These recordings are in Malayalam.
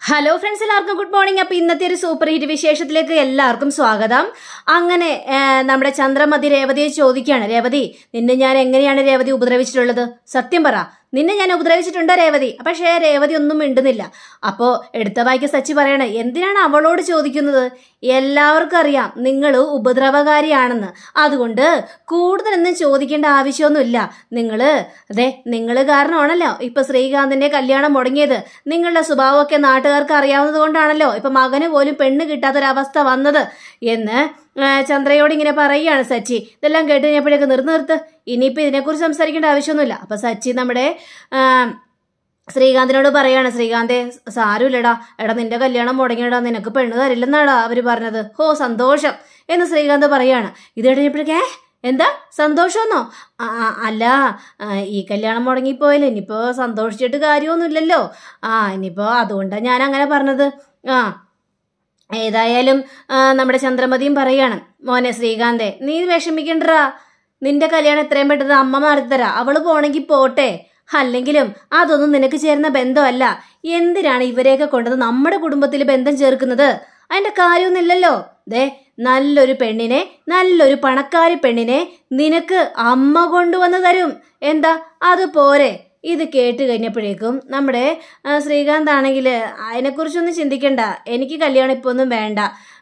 ഹലോ ഫ്രണ്ട്സ് എല്ലാവർക്കും ഗുഡ് മോർണിംഗ് അപ്പൊ ഇന്നത്തെ ഒരു സൂപ്പർ ഹിറ്റ് വിശേഷത്തിലേക്ക് എല്ലാവർക്കും സ്വാഗതം അങ്ങനെ ആ, നമ്മുടെ ചന്ദ്രമതി രേവതിയെ ചോദിക്കുകയാണ് രേവതി നിന്നെ ഞാൻ എങ്ങനെയാണ് രേവതി ഉപദ്രവിച്ചിട്ടുള്ളത് സത്യം പറ നിന്നെ ഞാൻ ഉപദ്രവിച്ചിട്ടുണ്ടോ രേവതി പക്ഷേ രേവതി ഒന്നും മിണ്ടുന്നില്ല അപ്പോ എടുത്ത വായിക്ക സച്ചി പറയണേ എന്തിനാണ് അവളോട് ചോദിക്കുന്നത് എല്ലാവർക്കും അറിയാം നിങ്ങൾ ഉപദ്രവകാരിയാണെന്ന് അതുകൊണ്ട് കൂടുതലൊന്നും ചോദിക്കേണ്ട ആവശ്യമൊന്നുമില്ല നിങ്ങള് അതെ നിങ്ങൾ കാരണമാണല്ലോ ഇപ്പൊ ശ്രീകാന്തിന്റെ കല്യാണം മുടങ്ങിയത് നിങ്ങളുടെ സ്വഭാവമൊക്കെ നാട്ടുകാർക്ക് അറിയാവുന്നത് കൊണ്ടാണല്ലോ ഇപ്പൊ മകന് പോലും പെണ്ണ് കിട്ടാത്തൊരവസ്ഥ വന്നത് എന്ന് ആ, ചന്ദ്രയോട് ഇങ്ങനെ പറയുകയാണ് സച്ചി ഇതെല്ലാം കേട്ട് കഴിഞ്ഞപ്പോഴേക്ക് നിർത്തി നിർത്ത് ഇനിയിപ്പോൾ ഇതിനെക്കുറിച്ച് സംസാരിക്കേണ്ട ആവശ്യമൊന്നുമില്ല അപ്പൊ സച്ചി നമ്മുടെ ആ, ശ്രീകാന്തിനോട് പറയാണ് ശ്രീകാന്തെ സാരമില്ലടാ എടാ നിന്റെ കല്യാണം മുടങ്ങിയടാ നിനക്ക് പെണ്ണ് തരില്ലെന്നാടാ അവര് പറഞ്ഞത് ഹോ സന്തോഷം എന്ന് ശ്രീകാന്ത് പറയാണ് ഇത് കഴിഞ്ഞപ്പോഴേക്കേ എന്താ സന്തോഷമെന്നോ ആ, ആ, അല്ല ആ, ഈ കല്യാണം മുടങ്ങിപ്പോയല്ലോ ഇനിയിപ്പോ സന്തോഷിച്ചിട്ട് കാര്യമൊന്നുമില്ലല്ലോ ആ ഇനിയിപ്പോ അതുകൊണ്ടാണ് ഞാൻ അങ്ങനെ പറഞ്ഞത് ആ ഏതായാലും ആ, നമ്മുടെ ചന്ദ്രമതിയും പറയാണ് മോനെ ശ്രീകാന്തേ നീ വിഷമിക്കണ്ടടാ നിന്റെ കല്യാണം എത്രയും പെട്ടെന്ന് അമ്മ നടത്തിത്തരാ അവള് പോണെങ്കിൽ പോട്ടെ അല്ലെങ്കിലും അതൊന്നും നിനക്ക് ചേരുന്ന ബന്ധമല്ല എന്തിനാണ് ഇവരെയൊക്കെ കൊണ്ടത് നമ്മുടെ കുടുംബത്തിൽ ബന്ധം ചേർക്കുന്നത് അതിന്റെ കാര്യമൊന്നുമില്ലല്ലോ ദേ നല്ലൊരു പെണ്ണിനെ നല്ലൊരു പണക്കാരി പെണ്ണിനെ നിനക്ക് അമ്മ കൊണ്ടുവന്ന് തരും എന്താ അത് പോരെ ഇത് കേട്ട് കഴിഞ്ഞപ്പോഴേക്കും നമ്മുടെ ആ, ശ്രീകാന്ത് ആണെങ്കിൽ അതിനെക്കുറിച്ചൊന്നും ചിന്തിക്കണ്ട എനിക്ക് കല്യാണം ഇപ്പോൾ ഒന്നും വേണ്ട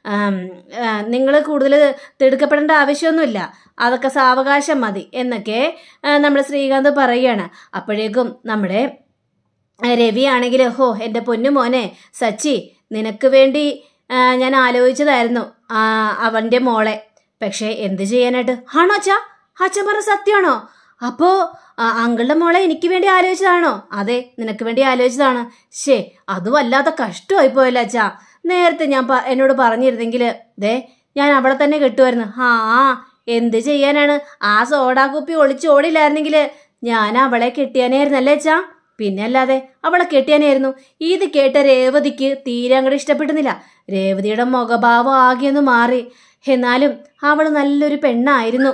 നിങ്ങൾ കൂടുതൽ തിടുക്കപ്പെടേണ്ട ആവശ്യമൊന്നുമില്ല അതൊക്കെ സാവകാശം മതി എന്നൊക്കെ ആ, നമ്മുടെ ശ്രീകാന്ത് പറയുകയാണ് അപ്പോഴേക്കും നമ്മുടെ ആ, രവി ആണെങ്കിൽ ഹോ എൻ്റെ പൊന്നു മോനെ സച്ചി നിനക്ക് വേണ്ടി ആ, ഞാൻ ആലോചിച്ചതായിരുന്നു ആ, അവൻ്റെ മോളെ പക്ഷേ എന്ത് ചെയ്യാനായിട്ട് ആണോ അച്ഛാ അച്ഛൻ പറഞ്ഞ സത്യമാണോ അപ്പോ ആ, അങ്കിളുടെ മോളെ എനിക്ക് വേണ്ടി ആലോചിച്ചതാണോ അതെ നിനക്ക് വേണ്ടി ആലോചിച്ചതാണ് ശേ അത് വല്ലാത്ത കഷ്ടമായി പോയല്ലോ അച്ഛാ നേരത്തെ ഞാൻ പ- എന്നോട് പറഞ്ഞിരുന്നെങ്കിൽ ദേ ഞാൻ അവളെ തന്നെ കെട്ടുമായിരുന്നു ആ എന്ത് ചെയ്യാനാണ് ആ സോഡാ കുപ്പി ഒളിച്ച് ഓടില്ലായിരുന്നെങ്കിൽ ഞാൻ അവളെ കെട്ടിയാനായിരുന്നല്ലേ അച്ഛാ പിന്നെ അല്ലാതെ അവളെ കെട്ടിയാനായിരുന്നു ഇത് കേട്ട രേവതിക്ക് തീരെ അങ്ങോട്ട് ഇഷ്ടപ്പെടുന്നില്ല രേവതിയുടെ മുഖഭാവം ആകെ ഒന്ന് മാറി എന്നാലും അവൾ നല്ലൊരു പെണ്ണായിരുന്നു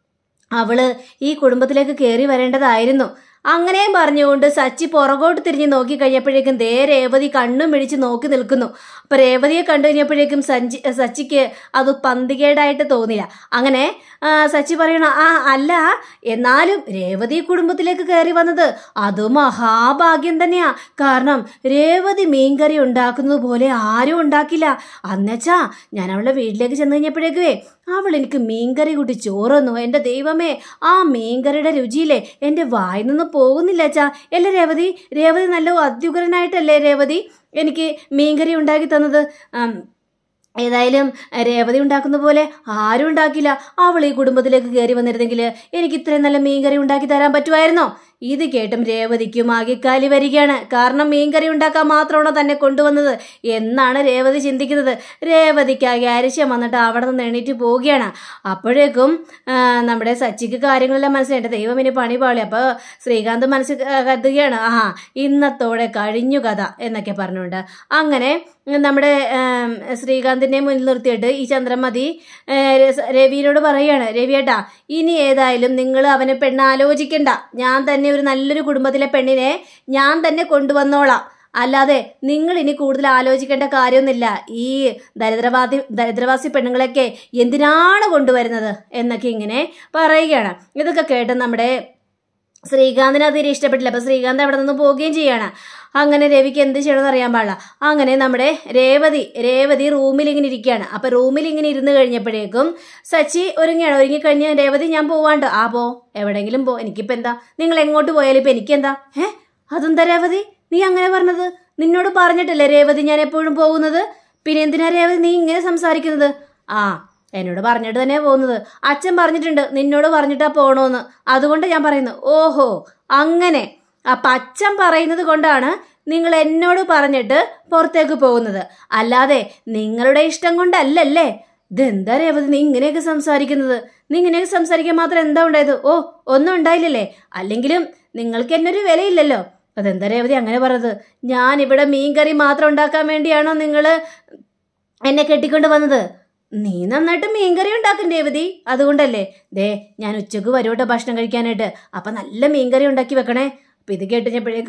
അവള് ഈ കുടുംബത്തിലേക്ക് കയറി വരേണ്ടതായിരുന്നു അങ്ങനെയും പറഞ്ഞുകൊണ്ട് സച്ചി പുറകോട്ട് തിരിഞ്ഞ് നോക്കി കഴിഞ്ഞപ്പോഴേക്കും ദേ രേവതി കണ്ണും പിടിച്ച് നോക്കി നിൽക്കുന്നു അപ്പൊ രേവതിയെ കണ്ടു കഴിഞ്ഞപ്പോഴേക്കും സഞ്ചി സച്ചിക്ക് അത് പന്തികേടായിട്ട് തോന്നില്ല അങ്ങനെ ആ, സച്ചി പറയണ ആ അല്ല എന്നാലും രേവതി കുടുംബത്തിലേക്ക് കയറി വന്നത് അത് മഹാഭാഗ്യം തന്നെയാ കാരണം രേവതി മീൻകറി ഉണ്ടാക്കുന്നത് പോലെ ആരും ഉണ്ടാക്കില്ല അന്നച്ചാ ഞാൻ അവളുടെ വീട്ടിലേക്ക് ചെന്ന് കഴിഞ്ഞപ്പോഴേക്കുവേ അവൾ എനിക്ക് മീൻകറി കൂട്ടി ചോറ് തന്നു എൻ്റെ ദൈവമേ ആ മീൻകറിയുടെ രുചിയില്ലേ എൻ്റെ വായിൽ നിന്ന് പോകുന്നില്ല അച്ഛാ അല്ലേ രേവതി രേവതി നല്ല അത്യുഗ്രനായിട്ടല്ലേ രേവതി എനിക്ക് മീൻകറി ഉണ്ടാക്കി തന്നത് ആം, ഏതായാലും രേവതി ഉണ്ടാക്കുന്ന പോലെ ആരും ഉണ്ടാക്കില്ല അവൾ ഈ കുടുംബത്തിലേക്ക് കയറി വന്നിരുന്നെങ്കിൽ എനിക്ക് ഇത്രയും നല്ല മീൻകറി ഉണ്ടാക്കി തരാൻ പറ്റുമായിരുന്നോ ഇത് കേട്ടും രേവതിക്കും ആകെക്കാലി വരികയാണ് കാരണം മീൻകറി ഉണ്ടാക്കാൻ മാത്രമാണോ തന്നെ കൊണ്ടുവന്നത് എന്നാണ് രേവതി ചിന്തിക്കുന്നത് രേവതിക്ക് ആകെ അരിശം വന്നിട്ട് അവിടെ നിന്ന് എണീറ്റ് പോവുകയാണ് അപ്പോഴേക്കും ആ, നമ്മുടെ സച്ചിക്ക് കാര്യങ്ങളെല്ലാം മനസ്സിലായിട്ട് ദൈവം ഇനി പണി പാളി അപ്പോൾ ശ്രീകാന്ത് മനസ്സിൽ കരുതുകയാണ് ആ ഇന്നത്തോടെ കഴിഞ്ഞു കഥ എന്നൊക്കെ പറഞ്ഞുകൊണ്ട് അങ്ങനെ നമ്മുടെ ആം, ശ്രീകാന്തിനെ മുന്നിൽ നിർത്തിയിട്ട് ഈ ചന്ദ്രമതി ഏ, രസ- രവിയോട് പറയുകയാണ് രവിയേട്ടാ ഇനി ഏതായാലും നിങ്ങൾ അവനെ പെണ്ണ് ആലോചിക്കണ്ട ഞാൻ തന്നെ ഒരു നല്ലൊരു കുടുംബത്തിലെ പെണ്ണിനെ ഞാൻ തന്നെ കൊണ്ടുവന്നോളാം അല്ലാതെ നിങ്ങൾ ഇനി കൂടുതൽ ആലോചിക്കേണ്ട കാര്യമൊന്നുമില്ല ഈ ദരിദ്രവാദി ദരിദ്രവാസി പെണ്ണുങ്ങളൊക്കെ എന്തിനാണ് കൊണ്ടുവരുന്നത് എന്നൊക്കെ ഇങ്ങനെ പറയുകയാണ് ഇതൊക്കെ കേട്ട് നമ്മുടെ ശ്രീകാന്തിന് അത് തീരെ ഇഷ്ടപ്പെട്ടില്ല അപ്പൊ ശ്രീകാന്ത് അവിടെ നിന്ന് പോവുകയും ചെയ്യാണ് അങ്ങനെ രവിക്ക് എന്ത് ചെയ്യണമെന്ന് അറിയാൻ പാടില്ല അങ്ങനെ നമ്മുടെ രേവതി രേവതി റൂമിൽ ഇങ്ങനെ ഇരിക്കുകയാണ് അപ്പൊ റൂമിൽ ഇങ്ങനെ ഇരുന്ന് കഴിഞ്ഞപ്പോഴേക്കും സച്ചി ഒരുങ്ങിയാണ് ഒരുങ്ങി കഴിഞ്ഞ് രേവതി ഞാൻ പോവാണ്ട് ആ പോ എവിടെയെങ്കിലും പോ എനിക്കിപ്പോ എന്താ നിങ്ങൾ എങ്ങോട്ട് പോയാലും ഇപ്പൊ എനിക്കെന്താ ഏ അതെന്താ രേവതി നീ അങ്ങനെ പറഞ്ഞത് നിന്നോട് പറഞ്ഞിട്ടല്ലേ രേവതി ഞാൻ എപ്പോഴും പോകുന്നത് പിന്നെ എന്തിനാ രേവതി നീ ഇങ്ങനെ സംസാരിക്കുന്നത് ആ എന്നോട് പറഞ്ഞിട്ട് തന്നെ പോകുന്നത് അച്ഛൻ പറഞ്ഞിട്ടുണ്ട് നിന്നോട് പറഞ്ഞിട്ടാ പോണോന്ന് അതുകൊണ്ട് ഞാൻ പറയുന്നു ഓഹോ അങ്ങനെ അപ്പൊ അച്ഛൻ പറയുന്നത് കൊണ്ടാണ് നിങ്ങൾ എന്നോട് പറഞ്ഞിട്ട് പുറത്തേക്ക് പോകുന്നത് അല്ലാതെ നിങ്ങളുടെ ഇഷ്ടം കൊണ്ടല്ലല്ലേ ഇതെന്താ രേവതി നീ ഇങ്ങനെയൊക്കെ സംസാരിക്കുന്നത് നീ ഇങ്ങനെയൊക്കെ സംസാരിക്കാൻ മാത്രം എന്താ ഉണ്ടായത് ഓ ഒന്നും ഉണ്ടായില്ലല്ലേ അല്ലെങ്കിലും നിങ്ങൾക്ക് എന്നൊരു വിലയില്ലല്ലോ അതെന്താ രേവതി അങ്ങനെ പറഞ്ഞത് ഞാൻ ഇവിടെ മീൻകറി മാത്രം ഉണ്ടാക്കാൻ വേണ്ടിയാണോ നിങ്ങൾ എന്നെ കെട്ടിക്കൊണ്ട് വന്നത് നീ നന്നായിട്ട് മീൻകറി ഉണ്ടാക്കും രേവതി അതുകൊണ്ടല്ലേ ദേ ഞാൻ ഉച്ചക്ക് വരോട്ടെ ഭക്ഷണം കഴിക്കാനായിട്ട് അപ്പൊ നല്ല മീൻകറി ഉണ്ടാക്കി വെക്കണേ അപ്പൊ ഇത് കേട്ടുകഴിഞ്ഞപ്പോഴേക്കും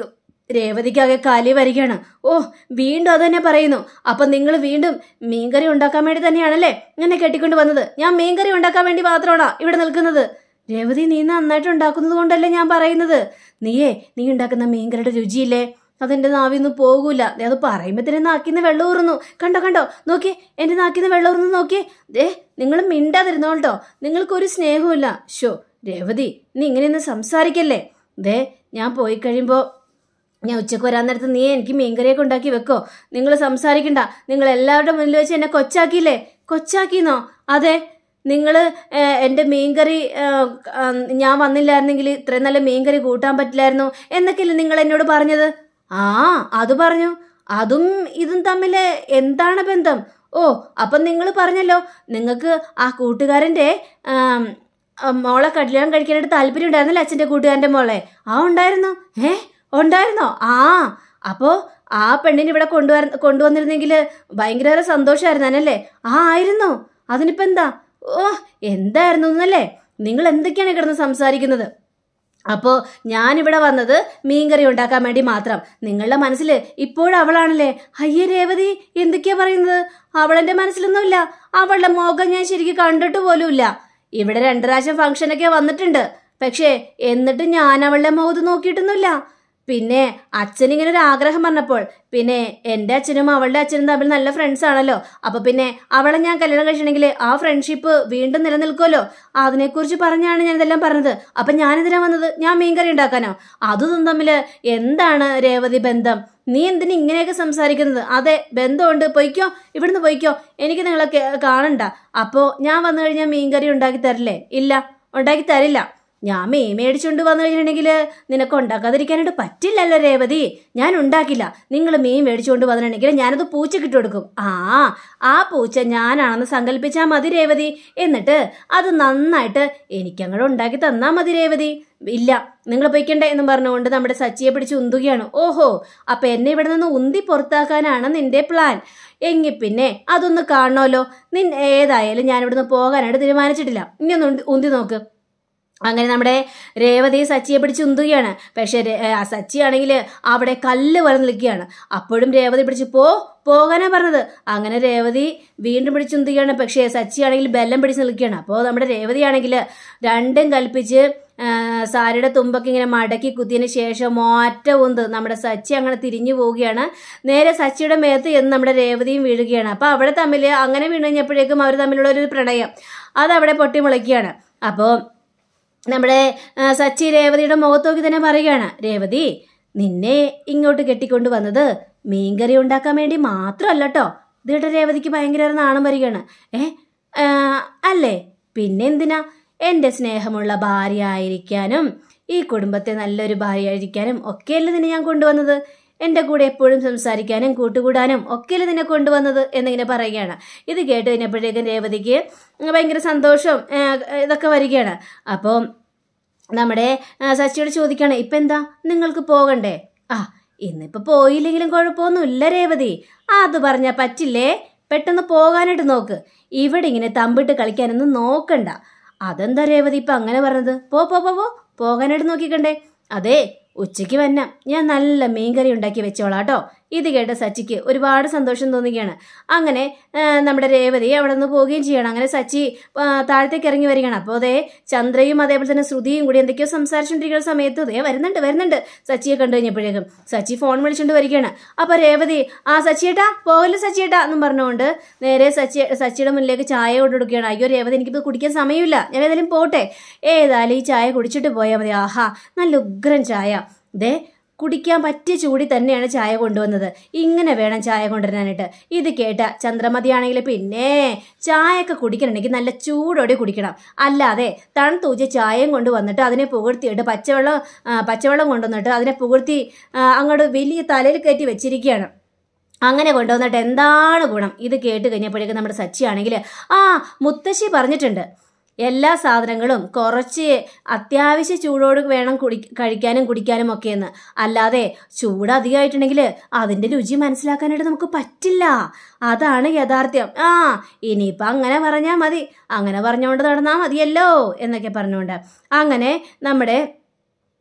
രേവതിക്കാകെ കാലി വരികയാണ് ഓ വീണ്ടും അത് തന്നെ പറയുന്നു അപ്പൊ നിങ്ങൾ വീണ്ടും മീൻകറി ഉണ്ടാക്കാൻ വേണ്ടി തന്നെയാണല്ലേ എന്നെ കെട്ടിക്കൊണ്ട് വന്നത് ഞാൻ മീൻകറി ഉണ്ടാക്കാൻ വേണ്ടി മാത്രമാണോ ഇവിടെ നിൽക്കുന്നത് രേവതി നീ നന്നായിട്ട് ഉണ്ടാക്കുന്നത് കൊണ്ടല്ലേ ഞാൻ പറയുന്നത് നീയേ നീ ഉണ്ടാക്കുന്ന മീൻകറിയുടെ രുചിയില്ലേ അതെന്റെ നാവിന്ന് പോകൂല ദേ അത് പറയുമ്പോ തന്നെ നാക്കിന്ന് വെള്ളം ഊറുന്നു കണ്ടോ കണ്ടോ നോക്കിയേ എന്റെ നാക്കിന്ന് വെള്ളം ഊറുന്നു നോക്കിയേ ദേ നിങ്ങൾ മിണ്ടാതിരുന്നോട്ടോ നിങ്ങൾക്കൊരു സ്നേഹമില്ല ഷോ രേവതി നീ ഇങ്ങനെയൊന്നും സംസാരിക്കല്ലേ ദേ ഞാൻ പോയി കഴിയുമ്പോ ഞാൻ ഉച്ചക്ക് വരാൻ നേരത്ത് നീ എനിക്ക് മീൻകറിയൊക്കെ ഉണ്ടാക്കി വെക്കോ നിങ്ങൾ സംസാരിക്കണ്ട നിങ്ങൾ എല്ലാവരുടെ മുന്നിൽ വെച്ച് എന്നെ കൊച്ചാക്കിയില്ലേ കൊച്ചാക്കിന്നോ അതെ നിങ്ങൾ എൻ്റെ മീൻകറി ഏഹ്, ആ, ഞാൻ വന്നില്ലായിരുന്നെങ്കിൽ ഇത്രയും നല്ല മീൻകറി കൂട്ടാൻ പറ്റില്ലായിരുന്നു എന്നൊക്കെയല്ലേ നിങ്ങൾ എന്നോട് പറഞ്ഞത് ആ അത് പറഞ്ഞു അതും ഇതും തമ്മിൽ എന്താണ് ബന്ധം ഓ അപ്പം നിങ്ങൾ പറഞ്ഞല്ലോ നിങ്ങൾക്ക് ആ കൂട്ടുകാരൻ്റെ ആം, ആ, മോളെ കല്യാണം കഴിക്കാനായിട്ട് താല്പര്യം ഉണ്ടായിരുന്നല്ലേ അച്ഛൻ്റെ കൂട്ടുകാരൻ്റെ മോളെ ആ ഉണ്ടായിരുന്നു ഏ ഉണ്ടായിരുന്നോ ആ അപ്പോ ആ പെണ്ണിനെ ഇവിടെ കൊണ്ടുവര കൊണ്ടുവന്നിരുന്നെങ്കിൽ ഭയങ്കര സന്തോഷമായിരുന്നല്ലേ ആ ആയിരുന്നു അതിനിപ്പോ എന്താ ഓ എന്തായിരുന്നു എന്നല്ലേ നിങ്ങൾ എന്തൊക്കെയാണ് കിടന്ന് സംസാരിക്കുന്നത് അപ്പോൾ ഞാനിവിടെ വന്നത് മീൻകറി ഉണ്ടാക്കാൻ വേണ്ടി മാത്രം നിങ്ങളുടെ മനസ്സിൽ ഇപ്പോഴും അവളാണല്ലേ അയ്യേ രേവതി എന്തൊക്കെയാ പറയുന്നത് അവളെന്റെ മനസ്സിലൊന്നുമില്ല അവളുടെ മുഖം ഞാൻ ശരിക്കും കണ്ടിട്ട് പോലുമില്ല ഇവിടെ രണ്ടു പ്രാവശ്യം ഫംഗ്ഷനൊക്കെ വന്നിട്ടുണ്ട് പക്ഷേ എന്നിട്ട് ഞാൻ അവളുടെ മുഖത്ത് നോക്കിയിട്ടൊന്നുമില്ല പിന്നെ അച്ഛൻ ഇങ്ങനെ ഒരു ആഗ്രഹം പറഞ്ഞപ്പോൾ പിന്നെ എൻ്റെ അച്ഛനും അവളുടെ അച്ഛനും തമ്മിൽ നല്ല ഫ്രണ്ട്സ് ആണല്ലോ അപ്പൊ പിന്നെ അവളെ ഞാൻ കല്യാണം കഴിച്ചിട്ടുണ്ടെങ്കിൽ ആ ഫ്രണ്ട്ഷിപ്പ് വീണ്ടും നിലനിൽക്കുമല്ലോ അതിനെക്കുറിച്ച് പറഞ്ഞാണ് ഞാൻ ഇതെല്ലാം പറഞ്ഞത് അപ്പൊ ഞാനിതിനാ വന്നത് ഞാൻ മീൻകറി ഉണ്ടാക്കാനോ അതും തമ്മിൽ എന്താണ് രേവതി ബന്ധം നീ എന്തിനു ഇങ്ങനെയൊക്കെ സംസാരിക്കുന്നത് അതെ ബന്ധമുണ്ട് പൊയ്ക്കോ ഇവിടുന്ന് പൊയ്ക്കോ എനിക്ക് നിങ്ങളെ കേ- കാണണ്ട അപ്പോ ഞാൻ വന്നു കഴിഞ്ഞാൽ മീൻകറി ഉണ്ടാക്കി തരില്ലേ ഇല്ല ഉണ്ടാക്കി തരില്ല ഞാൻ മീൻ മേടിച്ചുകൊണ്ട് വന്നു കഴിഞ്ഞിട്ടുണ്ടെങ്കിൽ നിനക്ക് ഉണ്ടാക്കാതിരിക്കാനായിട്ട് പറ്റില്ലല്ലോ രേവതി ഞാൻ ഉണ്ടാക്കില്ല നിങ്ങൾ മീൻ മേടിച്ചുകൊണ്ട് വന്നിട്ടുണ്ടെങ്കിൽ ഞാനത് പൂച്ചക്ക് ഇട്ട് കൊടുക്കും ആ ആ പൂച്ച ഞാനാണെന്ന് സങ്കല്പിച്ചാൽ മതി രേവതി എന്നിട്ട് അത് നന്നായിട്ട് എനിക്കങ്ങോട്ട് ഉണ്ടാക്കി തന്നാ മതി രേവതി ഇല്ല നിങ്ങൾ പൊയ്ക്കണ്ടേ എന്ന് പറഞ്ഞുകൊണ്ട് നമ്മുടെ സച്ചിയെ പിടിച്ച് ഉന്തുകയാണ് ഓഹോ അപ്പൊ എന്നെ ഇവിടെ നിന്ന് ഉന്തി പുറത്താക്കാനാണ് നിന്റെ പ്ലാൻ എങ്കിൽ പിന്നെ അതൊന്ന് കാണണമല്ലോ നിൻ ഏതായാലും ഞാൻ ഇവിടുന്ന് പോകാനായിട്ട് തീരുമാനിച്ചിട്ടില്ല ഇനി ഒന്ന് ഉന്തി- ഉന്തി നോക്ക് അങ്ങനെ നമ്മുടെ രേവതി സച്ചിയെ പിടിച്ച് ഉന്തുകയാണ് പക്ഷെ രേ- ആ സച്ചി ആണെങ്കിൽ അവിടെ കല്ല് പോലെ നിൽക്കുകയാണ് അപ്പോഴും രേവതി പിടിച്ച് പോ പോകാനാ പറഞ്ഞത് അങ്ങനെ രേവതി വീണ്ടും പിടിച്ച് ഉന്തുകയാണ് പക്ഷേ സച്ചി ആണെങ്കിൽ ബെല്ലം പിടിച്ച് നിൽക്കുകയാണ് അപ്പോൾ നമ്മുടെ രേവതി ആണെങ്കിൽ രണ്ടും കൽപ്പിച്ച് ആ, സാരിയുടെ തുമ്പൊക്കെ ഇങ്ങനെ മടക്കി കുത്തിയതിന് ശേഷം ഒറ്റ ഉന്ത് നമ്മുടെ സച്ചി അങ്ങനെ തിരിഞ്ഞു പോവുകയാണ് നേരെ സച്ചിയുടെ മേത്ത് എന്ന് നമ്മുടെ രേവതിയും വീഴുകയാണ് അപ്പോൾ അവിടെ തമ്മിൽ അങ്ങനെ വീണ് കഴിഞ്ഞപ്പോഴേക്കും അവർ തമ്മിലുള്ള ഒരു പ്രണയം അതവിടെ പൊട്ടിമുളയ്ക്കുകയാണ് അപ്പോൾ നമ്മുടെ ആ, സച്ചി രേവതിയുടെ മുഖത്തോക്കി തന്നെ പറയുകയാണ് രേവതി നിന്നെ ഇങ്ങോട്ട് കെട്ടിക്കൊണ്ട് വന്നത് മീൻകറി ഉണ്ടാക്കാൻ വേണ്ടി മാത്രമല്ല കേട്ടോ ഇതിട്ട് രേവതിക്ക് ഭയങ്കര ഒരു നാണം വരികയാണ് ഏ ആ, അല്ലേ പിന്നെ എന്തിനാ എൻ്റെ സ്നേഹമുള്ള ഭാര്യ ആയിരിക്കാനും ഈ കുടുംബത്തെ നല്ലൊരു ഭാര്യ ആയിരിക്കാനും ഒക്കെയല്ലേ നിന്നെ ഞാൻ കൊണ്ടുവന്നത് എൻ്റെ കൂടെ എപ്പോഴും സംസാരിക്കാനും കൂട്ടുകൂടാനും ഒക്കെയല്ലേ നിന്നെ കൊണ്ടുവന്നത് എന്നിങ്ങനെ പറയുകയാണ് ഇത് കേട്ട് കഴിഞ്ഞപ്പോഴേക്കും രേവതിക്ക് ഭയങ്കര സന്തോഷം ആ, ഇതൊക്കെ വരികയാണ് അപ്പോൾ നമ്മുടെ ആ, സച്ചിയോട് ചോദിക്കുകയാണ് ഇപ്പം എന്താ നിങ്ങൾക്ക് പോകണ്ടേ ആ ഇന്നിപ്പോൾ പോയില്ലെങ്കിലും കുഴപ്പമൊന്നുമില്ല രേവതി അത് പറഞ്ഞാൽ പറ്റില്ലേ പെട്ടെന്ന് പോകാനായിട്ട് നോക്ക് ഇവിടെ ഇങ്ങനെ തമ്പിട്ട് കളിക്കാനൊന്നും നോക്കണ്ട അതെന്താ രേവതി ഇപ്പം അങ്ങനെ പറഞ്ഞത് പോ പോ പോ പോ പോകാനായിട്ട് നോക്കിക്കണ്ടേ അതെ ഉച്ചയ്ക്ക് വന്ന ഞാൻ നല്ല മീൻകറി ഉണ്ടാക്കി വെച്ചോളാം കേട്ടോ ഇത് കേട്ട സച്ചിക്ക് ഒരുപാട് സന്തോഷം തോന്നുകയാണ് അങ്ങനെ ആ, നമ്മുടെ രേവതി അവിടെ നിന്ന് പോവുകയും ചെയ്യണം അങ്ങനെ സച്ചി ആ, താഴത്തേക്ക് ഇറങ്ങി വരികയാണ് അപ്പോൾ അതേ ചന്ദ്രയും അതേപോലെ തന്നെ ശ്രുതിയും കൂടി എന്തൊക്കെയോ സംസാരിച്ചുകൊണ്ടിരിക്കുന്ന സമയത്ത് ദേ വരുന്നുണ്ട് വരുന്നുണ്ട് സച്ചിയെ കണ്ടു കഴിഞ്ഞപ്പോഴേക്കും സച്ചി ഫോൺ വിളിച്ചുകൊണ്ട് വരികയാണ് അപ്പൊ രേവതി ആ സച്ചിയേട്ടാ പോകല്ലോ സച്ചിയേട്ടാ എന്നും പറഞ്ഞുകൊണ്ട് നേരെ സച്ചി സച്ചിയുടെ മുന്നിലേക്ക് ചായ കൊണ്ടുകൊടുക്കുകയാണ് അയ്യോ രേവതി എനിക്കിപ്പോൾ കുടിക്കാൻ സമയമില്ല ഞാൻ ഏതായാലും പോട്ടെ ഏതായാലും ഈ ചായ കുടിച്ചിട്ട് പോയാൽ മതി ആഹാ നല്ല ഉഗ്രൻ ചായ ദേ കുടിക്കാൻ പറ്റിയ ചൂടി തന്നെയാണ് ചായ കൊണ്ടുവന്നത് ഇങ്ങനെ വേണം ചായ കൊണ്ടുവരാനായിട്ട് ഇത് കേട്ട ചന്ദ്രമതിയാണെങ്കിൽ പിന്നെ ചായയൊക്കെ കുടിക്കണമെങ്കിൽ നല്ല ചൂടോടെ കുടിക്കണം അല്ലാതെ തണുത്തൂച്ച ചായയും കൊണ്ട് വന്നിട്ട് അതിനെ പുകഴ്ത്തിയിട്ട് പച്ചവെള്ളം ആ, പച്ചവെള്ളം കൊണ്ടുവന്നിട്ട് അതിനെ പുകഴ്ത്തി ആ, അങ്ങോട്ട് വലിയ തലയിൽ കയറ്റി വെച്ചിരിക്കുകയാണ് അങ്ങനെ കൊണ്ടുവന്നിട്ട് എന്താണ് ഗുണം ഇത് കേട്ട് കഴിഞ്ഞപ്പോഴേക്കും നമ്മുടെ സച്ചിയാണെങ്കിൽ ആ മുത്തശ്ശി പറഞ്ഞിട്ടുണ്ട് എല്ലാ സാധനങ്ങളും കുറച്ച് അത്യാവശ്യ ചൂടോട് വേണം കുടി കഴിക്കാനും കുടിക്കാനും ഒക്കെയെന്ന് അല്ലാതെ ചൂട് അധികമായിട്ടുണ്ടെങ്കിൽ അതിൻ്റെ രുചി മനസ്സിലാക്കാനായിട്ട് നമുക്ക് പറ്റില്ല അതാണ് യാഥാർത്ഥ്യം ആ ഇനിയിപ്പം അങ്ങനെ പറഞ്ഞാൽ മതി അങ്ങനെ പറഞ്ഞുകൊണ്ട് നടന്നാൽ മതിയല്ലോ എന്നൊക്കെ പറഞ്ഞുകൊണ്ട് അങ്ങനെ നമ്മുടെ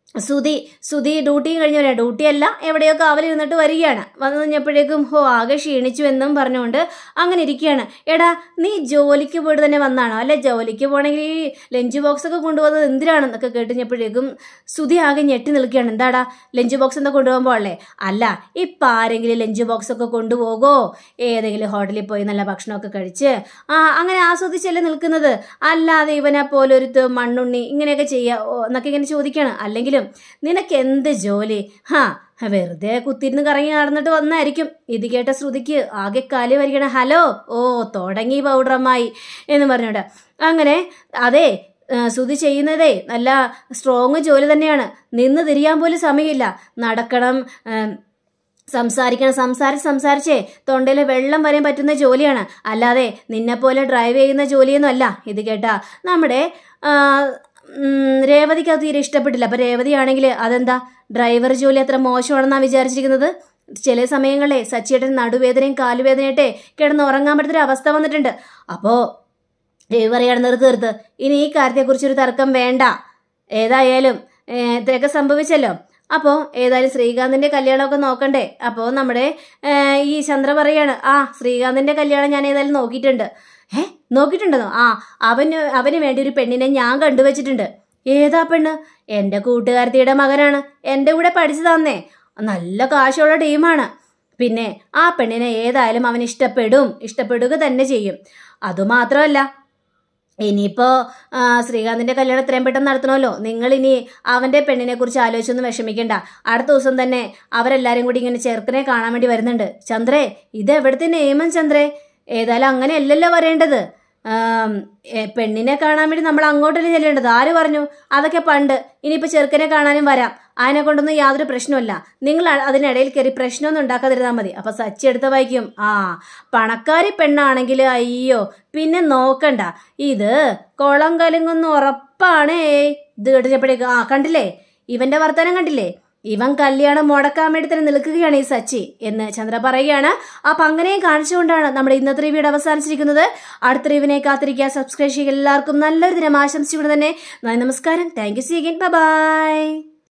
സുധി സുധി ഡ്യൂട്ടിയും കഴിഞ്ഞ് വരിക ഡ്യൂട്ടിയല്ല എവിടെയോ കാവലിരുന്നിട്ട് വരികയാണ് വന്നു കഴിഞ്ഞപ്പോഴേക്കും ഹോ ആകെ ക്ഷീണിച്ചു എന്നും പറഞ്ഞുകൊണ്ട് അങ്ങനെ ഇരിക്കുകയാണ് എടാ നീ ജോലിക്ക് പോയിട്ട് തന്നെ വന്നാണോ അല്ലെ ജോലിക്ക് പോകണമെങ്കിൽ ഈ ലഞ്ച് ബോക്സ് ഒക്കെ കൊണ്ടുപോകുന്നത് എന്തിനാണെന്നൊക്കെ കേട്ടുകഴിഞ്ഞപ്പോഴേക്കും സുധി ആകെ ഞെട്ടി നിൽക്കുകയാണ് എന്താടാ ലഞ്ച് ബോക്സ് എന്താ കൊണ്ടുപോകുമ്പോൾ അല്ലേ അല്ല ഇപ്പം ആരെങ്കിലും ലഞ്ച് ബോക്സ് ഒക്കെ കൊണ്ടുപോകോ ഏതെങ്കിലും ഹോട്ടലിൽ പോയി നല്ല ഭക്ഷണമൊക്കെ കഴിച്ച് ആ അങ്ങനെ ആസ്വദിച്ചല്ലേ നിൽക്കുന്നത് അല്ലാതെ ഇവനെ പോലൊരു മണ്ണുണ്ണി ഇങ്ങനെയൊക്കെ ചെയ്യാ ഓ, എന്നൊക്കെ ഇങ്ങനെ ചോദിക്കുകയാണ് അല്ലെങ്കിലും നിനക്ക് എന്ത് ജോലി ഹാ വെറുതെ കുത്തിരുന്ന് കറങ്ങി നടന്നിട്ട് വന്നായിരിക്കും ഇത് കേട്ട ശ്രുതിക്ക് ആകെ കാലി വരികയാണ് ഹലോ ഓ തുടങ്ങി പൗഡറമ്മായി എന്ന് പറഞ്ഞോണ്ട് അങ്ങനെ അതെ ആ, ശ്രുതി ചെയ്യുന്നതേ നല്ല സ്ട്രോങ് ജോലി തന്നെയാണ് നിന്ന് തിരിയാൻ പോലും സമയമില്ല നടക്കണം ആ, സംസാരിക്കണം സംസാരിച്ച് സംസാരിച്ചേ തൊണ്ടയിലെ വെള്ളം വരാൻ പറ്റുന്ന ജോലിയാണ് അല്ലാതെ നിന്നെപ്പോലെ ഡ്രൈവ് ചെയ്യുന്ന ജോലിയൊന്നും അല്ല ഇത് കേട്ടാ നമ്മുടെ ആ, ഉം, രേവതിക്ക് അത് തീരെ ഇഷ്ടപ്പെട്ടില്ല അപ്പൊ രേവതി ആണെങ്കിൽ അതെന്താ ഡ്രൈവർ ജോലി അത്ര മോശമാണെന്നാണ് വിചാരിച്ചിരിക്കുന്നത് ചില സമയങ്ങളിലെ സച്ചിയേട്ടൻ നടുവേദനയും കാലുവേദനയായിട്ടേ കിടന്ന് ഉറങ്ങാൻ പറ്റുന്ന അവസ്ഥ വന്നിട്ടുണ്ട് അപ്പോ രവി പറയാണ് നിർത്ത് നിർത്ത് ഇനി ഈ കാര്യത്തെക്കുറിച്ചൊരു തർക്കം വേണ്ട ഏതായാലും ഏ, ഇത്രയൊക്കെ സംഭവിച്ചല്ലോ അപ്പോൾ ഏതായാലും ശ്രീകാന്തിന്റെ കല്യാണമൊക്കെ നോക്കണ്ടേ അപ്പോൾ നമ്മുടെ ഏ, ഈ ചന്ദ്ര പറയാണ് ആ ശ്രീകാന്തിന്റെ കല്യാണം ഞാൻ ഏതായാലും നോക്കിയിട്ടുണ്ട് ഏ നോക്കിയിട്ടുണ്ടെന്നോ ആ അവന് അവന് വേണ്ടി ഒരു പെണ്ണിനെ ഞാൻ കണ്ടുവച്ചിട്ടുണ്ട് ഏതാ പെണ്ണ് എൻ്റെ കൂട്ടുകാരത്തിയുടെ മകനാണ് എൻ്റെ കൂടെ പഠിച്ചതാന്നേ നല്ല കാശുള്ള ടീമാണ് പിന്നെ ആ പെണ്ണിനെ ഏതായാലും അവൻ ഇഷ്ടപ്പെടും ഇഷ്ടപ്പെടുക തന്നെ ചെയ്യും അതുമാത്രമല്ല ഇനിയിപ്പോ ആ, ശ്രീകാന്തിന്റെ കല്യാണം എത്രയും പെട്ടെന്ന് നടത്തണമല്ലോ നിങ്ങൾ ഇനി അവന്റെ പെണ്ണിനെ കുറിച്ച് ആലോചിച്ചൊന്നും വിഷമിക്കണ്ട അടുത്ത ദിവസം തന്നെ അവരെല്ലാരും കൂടി ഇങ്ങനെ ചെറുക്കനെ കാണാൻ വേണ്ടി വരുന്നുണ്ട് ചന്ദ്രേ ഇത് എവിടുത്തെ നിയമം ചന്ദ്രേ ഏതായാലും അങ്ങനെയല്ലല്ലോ വരേണ്ടത് ആം, ഏ, പെണ്ണിനെ കാണാൻ വേണ്ടി നമ്മൾ അങ്ങോട്ടല്ലേ ചെല്ലേണ്ടത് ആര് പറഞ്ഞു അതൊക്കെ പണ്ട് ഇനിയിപ്പോ ചെറുക്കനെ കാണാനും വരാം അതിനെ കൊണ്ടൊന്നും യാതൊരു പ്രശ്നമില്ല നിങ്ങൾ അ- അതിനിടയിൽ കയറി പ്രശ്നമൊന്നും ഉണ്ടാക്കാതിരുന്നാൽ മതി അപ്പൊ സച്ചി എടുത്ത വായിക്കും ആ പണക്കാരി പെണ്ണാണെങ്കിൽ അയ്യോ പിന്നെ നോക്കണ്ട ഇത് കുളം കലുങ്ങുന്ന ഉറപ്പാണേ ഇത് കേട്ടപ്പോഴേക്ക് ആ കണ്ടില്ലേ ഇവന്റെ വർത്തമാനം കണ്ടില്ലേ ഇവൻ കല്യാണം മുടക്കാൻ വേണ്ടി തന്നെ നിൽക്കുകയാണ് ഈ സച്ചി എന്ന് ചന്ദ്ര പറയുകയാണ് അപ്പൊ അങ്ങനെയും കാണിച്ചുകൊണ്ടാണ് നമ്മുടെ ഇന്നത്തെ റിവ്യൂടെ അവസാനിച്ചിരിക്കുന്നത് അടുത്ത റിവിനെ കാത്തിരിക്കുക സബ്സ്ക്രൈബ് ചെയ്യുക എല്ലാവർക്കും നല്ലൊരു ദിനം ആശംസിച്ചുകൊണ്ട് തന്നെ നന്ദി, നമസ്കാരം thank you see again by